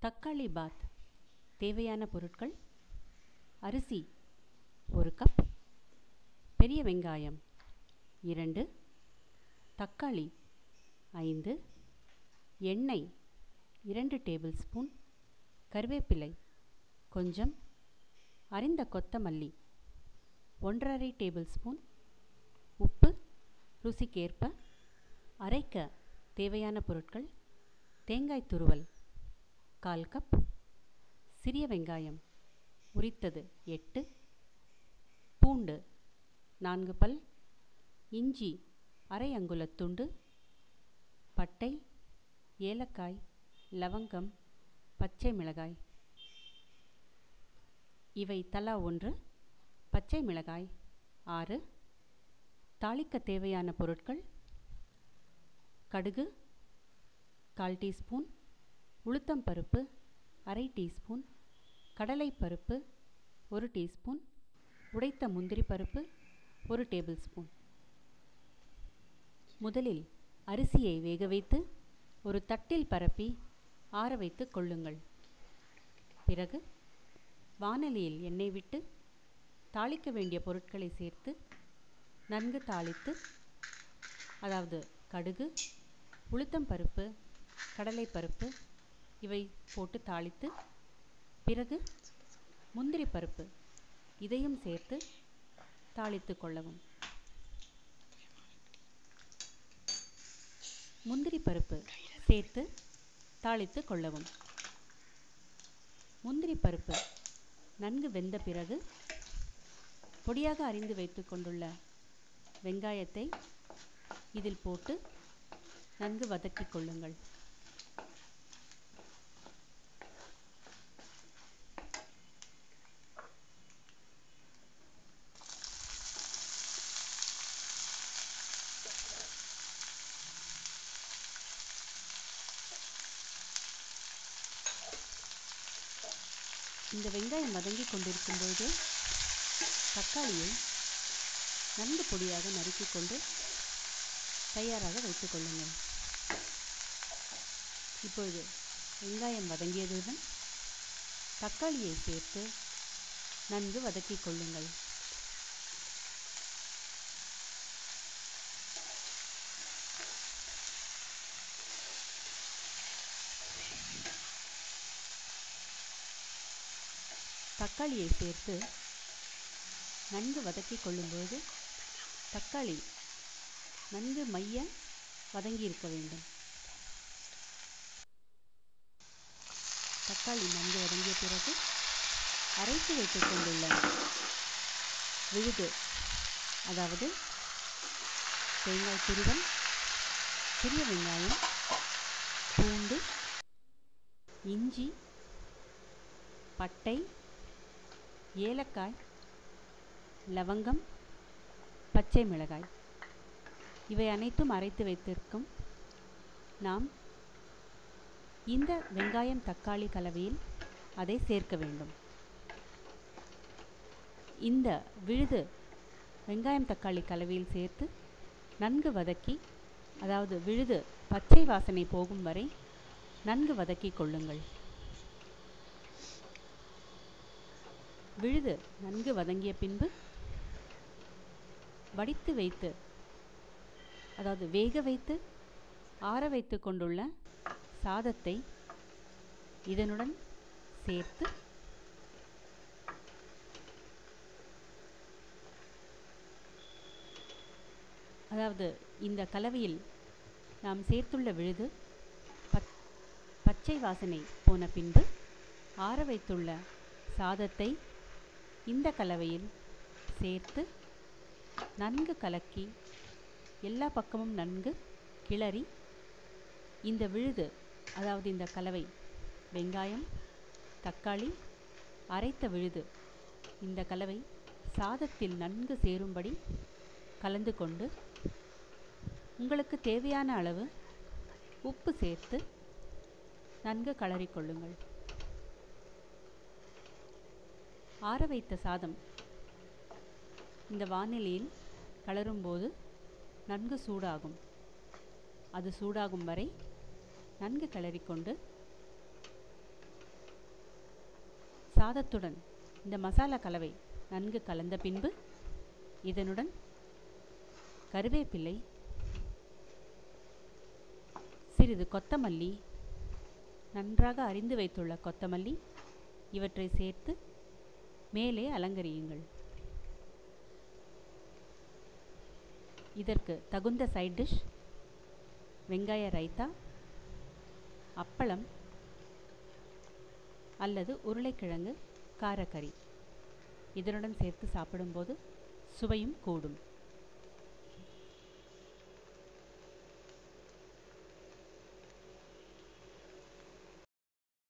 தக்காளி பாத் தேவையான பொருட்கள் அரிசி ஒரு கப் பெரிய வெங்காயம் இரண்டு தக்காளி ஐந்து எண்ணெய் இரண்டு டேபிள் ஸ்பூன் கருவேப்பிலை கொஞ்சம் அரிந்த கொத்தமல்லி ஒன்றரை டேபிள் ஸ்பூன் உப்பு ருசிக்கேற்ப அரைக்க தேவையான பொருட்கள் தேங்காய் துருவல் கால் கப் சிறிய வெங்காயம் உரித்தது எட்டு பூண்டு நான்கு பல் இஞ்சி அரை அங்குலத் துண்டு பட்டை ஏலக்காய் லவங்கம் பச்சை மிளகாய் இவை தலா ஒன்று பச்சை மிளகாய் ஆறு தாளிக்க தேவையான பொருட்கள் கடுகு கால் டீஸ்பூன் உளுத்தம் பருப்பு அரை டீஸ்பூன் கடலைப்பருப்பு ஒரு டீஸ்பூன் உடைத்த முந்திரி பருப்பு ஒரு டேபிள் ஸ்பூன் முதலில் அரிசியை வேக வைத்து ஒரு தட்டில் பரப்பி ஆற வைத்து கொள்ளுங்கள் பிறகு வானலியில் எண்ணெய் விட்டு தாளிக்க வேண்டிய பொருட்களை சேர்த்து நன்கு தாளித்து அதாவது கடுகு உளுத்தம் பருப்பு கடலைப்பருப்பு இவை போட்டு தாளித்து பிறகு முந்திரி பருப்பு இதையும் சேர்த்து தாளித்து கொள்ளவும் முந்திரி பருப்பு சேர்த்து தாளித்து கொள்ளவும் முந்திரி பருப்பு நன்கு வெந்த பிறகு பொடியாக அரிந்து வைத்து கொண்டுள்ள வெங்காயத்தை இதில் போட்டு நன்கு வதக்கிக் கொள்ளுங்கள் இந்த வெங்காயம் வதங்கி கொண்டிருக்கும் பொழுது தக்காளியை நன்கு பொடியாக நறுக்கிக் கொண்டு தயாராக வைத்துக் கொள்ளுங்கள் இப்பொழுது வெங்காயம் வதங்கியதுடன் தக்காளியை சேர்த்து நன்கு வதக்கிக் கொள்ளுங்கள் தக்காளியை சேர்த்து நன்கு வதக்கிக் கொள்ளும்போது தக்காளி நன்கு மைய வதங்கி இருக்க வேண்டும் தக்காளி நன்கு வதங்கிய பிறகு அரைத்து வைத்துக் கொண்டுள்ள விழுது அதாவது தேங்காய் துருவல் சிறிய வெங்காயம் பூண்டு இஞ்சி பட்டை ஏலக்காய் லவங்கம் பச்சை மிளகாய் இவை அனைத்தும் அரைத்து வைத்திருக்கும் நாம் இந்த வெங்காயம் தக்காளி கலவையில் அதை சேர்க்க வேண்டும் இந்த விழுது வெங்காயம் தக்காளி கலவையில் சேர்த்து நன்கு வதக்கி அதாவது விழுது பச்சை வாசனை போகும் வரை நன்கு வதக்கி கொள்ளுங்கள் விழுது நன்கு வதங்கிய பின்பு வடித்து வைத்து அதாவது வேக வைத்து ஆற வைத்து கொண்டுள்ள சாதத்தை இதனுடன் சேர்த்து அதாவது இந்த கலவையில் நாம் சேர்த்துள்ள விழுது பச் பச்சை வாசனை போன பின்பு ஆற வைத்துள்ள சாதத்தை இந்த கலவையில் சேர்த்து நன்கு கலக்கி எல்லா பக்கமும் நன்கு கிளறி இந்த விழுது அதாவது இந்த கலவை வெங்காயம் தக்காளி அரைத்த விழுது இந்த கலவை சாதத்தில் நன்கு சேரும்படி கலந்து கொண்டு உங்களுக்கு தேவையான அளவு உப்பு சேர்த்து நன்கு கலரிக்கொள்ளுங்கள் ஆற வைத்த சாதம் இந்த வானிலையில் கலரும்போது நன்கு சூடாகும் அது சூடாகும் வரை நன்கு கிளறிக்கொண்டு சாதத்துடன் இந்த மசாலா கலவை நன்கு கலந்த பின்பு இதனுடன் கருவேப்பிலை சிறிது கொத்தமல்லி நன்றாக அறிந்து வைத்துள்ள கொத்தமல்லி இவற்றை சேர்த்து மேலே அலங்கரியுங்கள் இதற்கு தகுந்த சைட் டிஷ் வெங்காய ரைத்தா அப்பளம் அல்லது உருளைக்கிழங்கு காரக்கறி இதனுடன் சேர்த்து சாப்பிடும்போது சுவையும் கூடும்